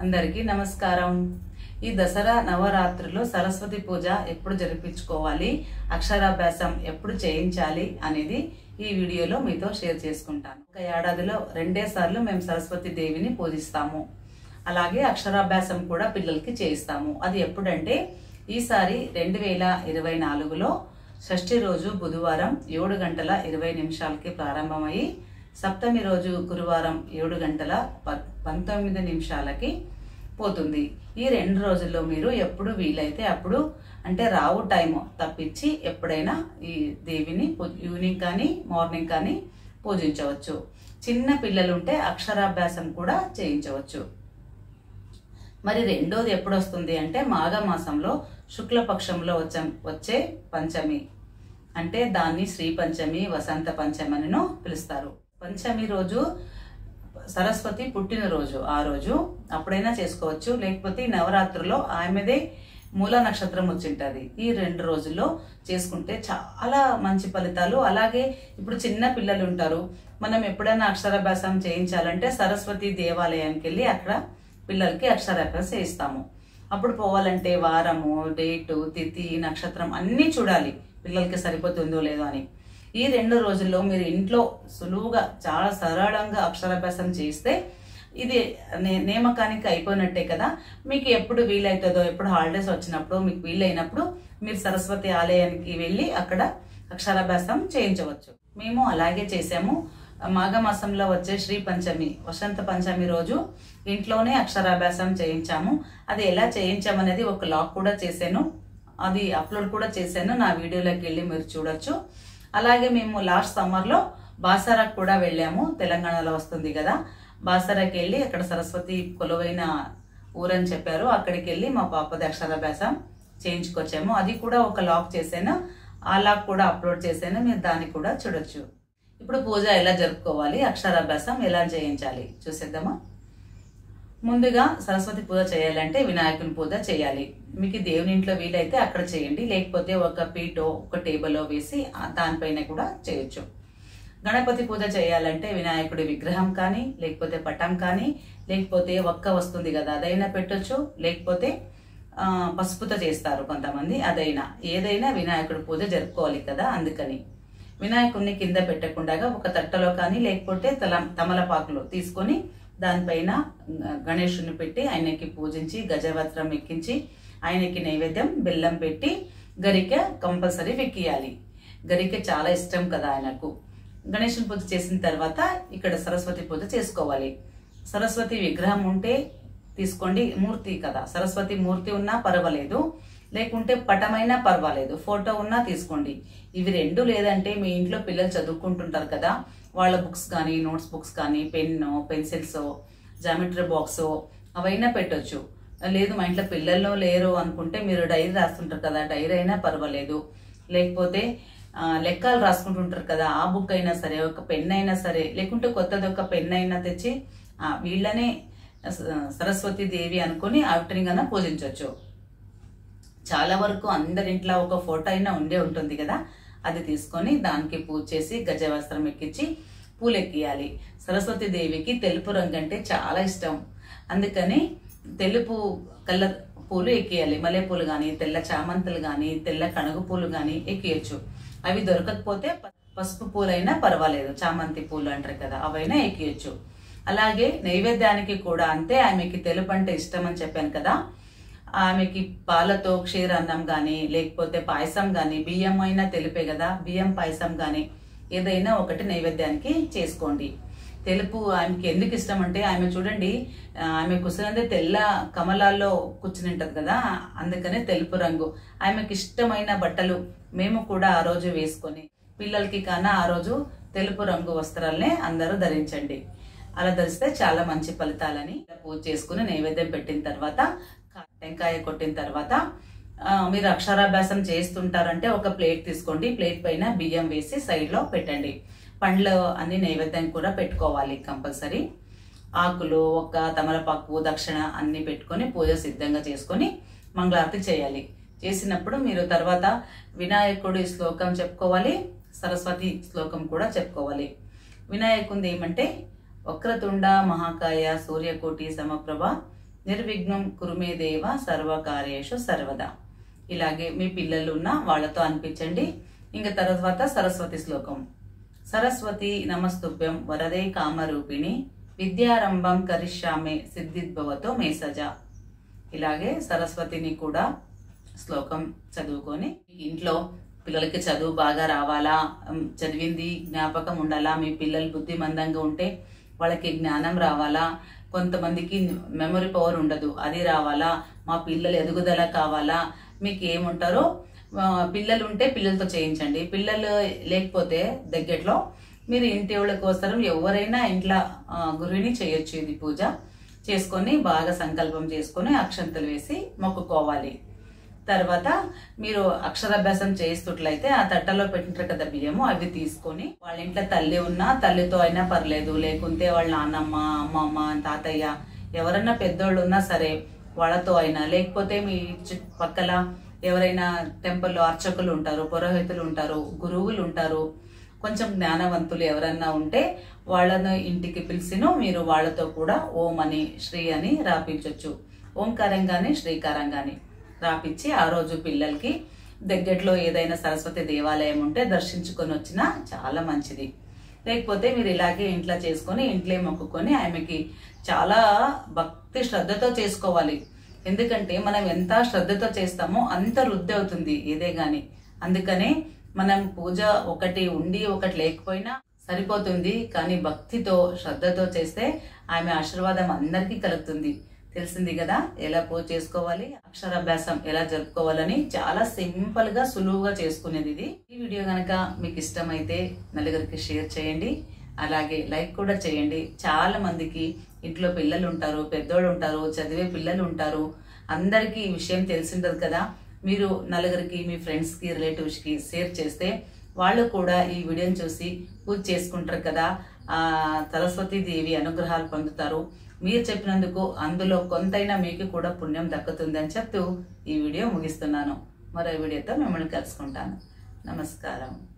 అందరికీ నమస్కారం ఈ దసరా నవరాత్రులు సరస్వతి పూజ ఎప్పుడు జరిపించుకోవాలి అక్షరాభ్యాసం ఎప్పుడు చేయించాలి అనేది ఈ వీడియోలో మీతో షేర్ చేసుకుంటాను ఒక ఏడాదిలో రెండే సార్లు మేము సరస్వతి దేవిని పూజిస్తాము అలాగే అక్షరాభ్యాసం కూడా పిల్లలకి చేయిస్తాము అది ఎప్పుడంటే ఈసారి రెండు వేల ఇరవై నాలుగులో షష్ఠి రోజు బుధవారం ఏడు గంటల ఇరవై నిమిషాలకి ప్రారంభమయ్యి సప్తమి రోజు గురువారం ఏడు గంటల ప- పంతొమ్మిది నిమిషాలకి పోతుంది ఈ రెండు రోజుల్లో మీరు ఎప్పుడు వీలైతే అప్పుడు అంటే రావు టైం తప్పించి ఎప్పుడైనా ఈ దేవిని పూ- ఈవినింగ్ కానీ మార్నింగ్ కానీ పూజించవచ్చు చిన్న పిల్లలు ఉంటే అక్షరాభ్యాసం కూడా చేయించవచ్చు మరి రెండోది ఎప్పుడు వస్తుంది అంటే మాఘ మాసంలో శుక్లపక్షంలో వచ్చే వచ్చే పంచమి అంటే దాన్ని శ్రీ పంచమి వసంత పంచమి అనిను పిలుస్తారు పంచమి రోజు సరస్వతి పుట్టినరోజు ఆ రోజు అప్పుడైనా చేసుకోవచ్చు లేకపోతే ఈ నవరాత్రిలో ఆమెదే మూల నక్షత్రం వచ్చింటది ఈ రెండు రోజుల్లో చేసుకుంటే చాలా మంచి ఫలితాలు అలాగే ఇప్పుడు చిన్న పిల్లలు ఉంటారు మనం ఎప్పుడైనా అక్షరాభ్యాసం చేయించాలంటే సరస్వతి దేవాలయానికి వెళ్ళి అక్కడ పిల్లలకి అక్షరాభ్యాసం చేయిస్తాము అప్పుడు పోవాలంటే వారము డేటు తిథి నక్షత్రం అన్నీ చూడాలి పిల్లలకి సరిపోతుందో లేదో అని ఈ రెండు రోజుల్లో మీరు ఇంట్లో సులువుగా చాలా సరళంగా అక్షరాభ్యాసం చేస్తే ఇది నే- నియామకానికి అయిపోయినట్టే కదా మీకు ఎప్పుడు వీలవుతుందో ఎప్పుడు హాలిడేస్ వచ్చినప్పుడు మీకు వీలైనప్పుడు మీరు సరస్వతి ఆలయానికి వెళ్ళి అక్కడ అక్షరాభ్యాసం చేయించవచ్చు మేము అలాగే చేసాము మాఘమాసంలో వచ్చే శ్రీ పంచమి వసంత పంచమి రోజు ఇంట్లోనే అక్షరాభ్యాసం చేయించాము అది ఎలా చేయించామనేది ఒక లాక్ కూడా చేశాను అది అప్లోడ్ కూడా చేశాను నా వీడియోలోకి వెళ్ళి మీరు చూడొచ్చు అలాగే మేము లాస్ట్ సమ్మర్లో బాసారాకు కూడా వెళ్ళాము తెలంగాణలో వస్తుంది కదా బాసారాకి వెళ్ళి అక్కడ సరస్వతి కొలువైన ఊరని చెప్పారు అక్కడికి వెళ్ళి మా పాపది అక్షరాభ్యాసం చేయించుకొచ్చాము అది కూడా ఒక లాక్ చేశాను ఆ లాక్ కూడా అప్లోడ్ చేశాను మీరు దాన్ని కూడా చూడొచ్చు ఇప్పుడు పూజ ఎలా జరుపుకోవాలి అక్షరాభ్యాసం ఎలా చేయించాలి చూసేద్దామా ముందుగా సరస్వతి పూజ చేయాలంటే వినాయకుని పూజ చేయాలి మీకు దేవుని ఇంట్లో వీలైతే అక్కడ చేయండి లేకపోతే ఒక పీటో ఒక టేబుల్లో వేసి ఆ దానిపైన కూడా చేయొచ్చు గణపతి పూజ చేయాలంటే వినాయకుడి విగ్రహం కానీ లేకపోతే పటం కానీ లేకపోతే ఒక్క వస్తుంది కదా అదైనా పెట్టొచ్చు లేకపోతే ఆ, పసుపుతో చేస్తారు కొంతమంది అదైనా ఏదైనా వినాయకుడి పూజ జరుపుకోవాలి కదా అందుకని వినాయకుడిని కింద పెట్టకుండా ఒక తట్టలో కానీ లేకపోతే తల తమలపాకులు తీసుకొని దానిపైన గణేషుని పెట్టి ఆయనకి పూజించి గజవస్త్రం ఎక్కించి ఆయనకి నైవేద్యం బెల్లం పెట్టి గరిక కంపల్సరీ వెక్కియాలి గరిక చాలా ఇష్టం కదా ఆయనకు గణేషుని పూజ చేసిన తర్వాత ఇక్కడ సరస్వతి పూజ చేసుకోవాలి సరస్వతి విగ్రహం ఉంటే తీసుకోండి మూర్తి కదా సరస్వతి మూర్తి ఉన్నా పర్వాలేదు లేకుంటే పటమైనా పర్వాలేదు ఫోటో ఉన్నా తీసుకోండి ఇవి రెండు లేదంటే మీ ఇంట్లో పిల్లలు చదువుకుంటుంటారు కదా వాళ్ళ బుక్స్ కానీ నోట్స్ బుక్స్ కానీ పెన్ను పెన్సిల్స్ జామెట్రీ బాక్స్ అవైనా పెట్టొచ్చు లేదు మా ఇంట్లో పిల్లల్లో లేరు అనుకుంటే మీరు డైరీ రాస్తుంటారు కదా డైరీ అయినా పర్వాలేదు లేకపోతే ఆ, లెక్కలు రాసుకుంటుంటారు కదా ఆ బుక్ అయినా సరే ఒక పెన్ అయినా సరే లేకుంటే కొత్తది ఒక పెన్ అయినా తెచ్చి ఆ, వీళ్ళనే స- సరస్వతి దేవి అనుకుని ఆవిటని కన్నా పూజించవచ్చు చాలా వరకు అందరింట్లో ఒక ఫోటో అయినా ఉండే ఉంటుంది కదా అది తీసుకొని దానికి పూజ చేసి గజవస్త్రం ఎక్కించి పూలు ఎక్కియాలి సరస్వతి దేవికి తెలుపు రంగు అంటే చాలా ఇష్టం అందుకని తెలుపు కలర్ పూలు ఎక్కియాలి మల్లెపూలు కానీ తెల్ల చామంతులు కానీ తెల్ల కణుగు పూలు కానీ ఎక్కియచ్చు అవి దొరకకపోతే ప- పసుపు పూలైనా పర్వాలేదు చామంతి పూలు అంటారు కదా అవైనా ఎక్కియచ్చు అలాగే నైవేద్యానికి కూడా అంతే ఆమెకి తెలుపు అంటే ఇష్టం అని చెప్పాను కదా ఆమెకి పాలతో క్షీరాన్నం కానీ లేకపోతే పాయసం కానీ బియ్యం అయినా తెలిపే కదా బియ్యం పాయసం కానీ ఏదైనా ఒకటి నైవేద్యానికి చేసుకోండి తెలుపు ఆమెకి ఎందుకు ఇష్టం అంటే ఆమె చూడండి ఆ, ఆమె కూర్చున్నది తెల్ల కమలాల్లో కూర్చుని ఉంటది కదా అందుకనే తెలుపు రంగు ఆమెకి ఇష్టమైన బట్టలు మేము కూడా ఆ రోజు వేసుకొని పిల్లలకి కాన ఆ రోజు తెలుపు రంగు వస్త్రాలనే అందరూ ధరించండి అలా ధరిస్తే చాలా మంచి ఫలితాలని పూజ చేసుకుని నైవేద్యం పెట్టిన తర్వాత టెంకాయ కొట్టిన తర్వాత ఆ, మీరు అక్షరాభ్యాసం చేస్తుంటారంటే ఒక ప్లేట్ తీసుకోండి ప్లేట్ పైన బియ్యం వేసి సైడ్ లో పెట్టండి పండ్లు అన్ని నైవేద్యం కూడా పెట్టుకోవాలి కంపల్సరీ ఆకులు ఒక్క తమలపాకు దక్షిణ అన్ని పెట్టుకొని పూజ సిద్ధంగా చేసుకొని మంగళారతి చేయాలి చేసినప్పుడు మీరు తర్వాత వినాయకుడి శ్లోకం చెప్పుకోవాలి సరస్వతి శ్లోకం కూడా చెప్పుకోవాలి వినాయకుంది ఏమంటే వక్రతుండ మహాకాయ సూర్యకోటి సమప్రభ నిర్విఘ్నం కురుమే దేవ సర్వకార్యేషు సర్వదా ఇలాగే మీ పిల్లలు ఉన్న వాళ్ళతో అనిపించండి ఇంకా తర్వాత సరస్వతి శ్లోకం సరస్వతి నమస్తుభ్యం వరదే కామరూపిణి విద్యారంభం కరిష్యామే సిద్ధిద్భవతో మేసజ ఇలాగే సరస్వతిని కూడా శ్లోకం చదువుకొని ఇంట్లో పిల్లలకి చదువు బాగా రావాలా ఉమ్, చదివింది జ్ఞాపకం ఉండాలా మీ పిల్లలు బుద్ధిమందంగా ఉంటే వాళ్ళకి జ్ఞానం రావాలా కొంతమందికి మెమరీ పవర్ ఉండదు అది రావాలా మా పిల్లలు ఎదుగుదల కావాలా మీకు ఏముంటారో ఆ, పిల్లలు ఉంటే పిల్లలతో చేయించండి పిల్లలు లేకపోతే దగ్గరలో మీరు ఇంటి వాళ్ళ కోసం ఎవరైనా ఇంట్లో ఆ, గృహిణి చేయొచ్చు ఇది పూజ చేసుకొని బాగా సంకల్పం చేసుకొని అక్షంతలు వేసి మొక్కుకోవాలి తర్వాత మీరు అక్షరాభ్యాసం చేస్తున్నట్లయితే ఆ తట్టలో పెట్టింటారు కదా బియ్యము అవి తీసుకొని వాళ్ళ ఇంట్లో తల్లి ఉన్నా తల్లితో అయినా పర్లేదు లేకుంటే వాళ్ళ నాన్నమ్మ అమ్మమ్మ తాతయ్య ఎవరైనా పెద్దోళ్ళు ఉన్నా సరే వాళ్ళతో అయినా లేకపోతే మీ చుట్టుపక్కల ఎవరైనా టెంపుల్లో అర్చకులు ఉంటారు పురోహితులు ఉంటారు గురువులు ఉంటారు కొంచెం జ్ఞానవంతులు ఎవరన్నా ఉంటే వాళ్ళను ఇంటికి పిలిచిను మీరు వాళ్ళతో కూడా ఓం అని శ్రీ అని రాపించవచ్చు ఓంకారం కానీ శ్రీకారం కానీ రాపిచ్చి ఆ రోజు పిల్లలకి దగ్గరలో ఏదైనా సరస్వతి దేవాలయం ఉంటే దర్శించుకొని వచ్చినా చాలా మంచిది లేకపోతే మీరు ఇలాగే ఇంట్లో చేసుకొని ఇంట్లో మొక్కుకొని ఆమెకి చాలా భక్తి శ్రద్ధతో చేసుకోవాలి ఎందుకంటే మనం ఎంత శ్రద్ధతో చేస్తామో అంత వృద్ధి అవుతుంది ఏదే గాని అందుకనే మనం పూజ ఒకటి ఉండి ఒకటి లేకపోయినా సరిపోతుంది కానీ భక్తితో శ్రద్ధతో చేస్తే ఆమె ఆశీర్వాదం అందరికీ కలుగుతుంది తెలిసింది కదా ఎలా పూజ చేసుకోవాలి అక్షరాభ్యాసం ఎలా జరుపుకోవాలని చాలా సింపుల్ గా సులువుగా చేసుకునేది ఇది ఈ వీడియో గనక మీకు ఇష్టమైతే నలుగురికి షేర్ చేయండి అలాగే లైక్ కూడా చేయండి చాలా మందికి ఇంట్లో పిల్లలు ఉంటారు పెద్దోళ్ళు ఉంటారు చదివే పిల్లలు ఉంటారు అందరికీ ఈ విషయం తెలిసిండదు కదా మీరు నలుగురికి మీ ఫ్రెండ్స్ కి రిలేటివ్స్ కి షేర్ చేస్తే వాళ్ళు కూడా ఈ వీడియోని చూసి పూజ చేసుకుంటారు కదా ఆ సరస్వతి దేవి అనుగ్రహాలు పొందుతారు మీరు చెప్పినందుకు అందులో కొంతైనా మీకు కూడా పుణ్యం దక్కుతుందని చెప్తూ ఈ వీడియో ముగిస్తున్నాను మరో వీడియోతో మిమ్మల్ని కలుసుకుంటాను నమస్కారం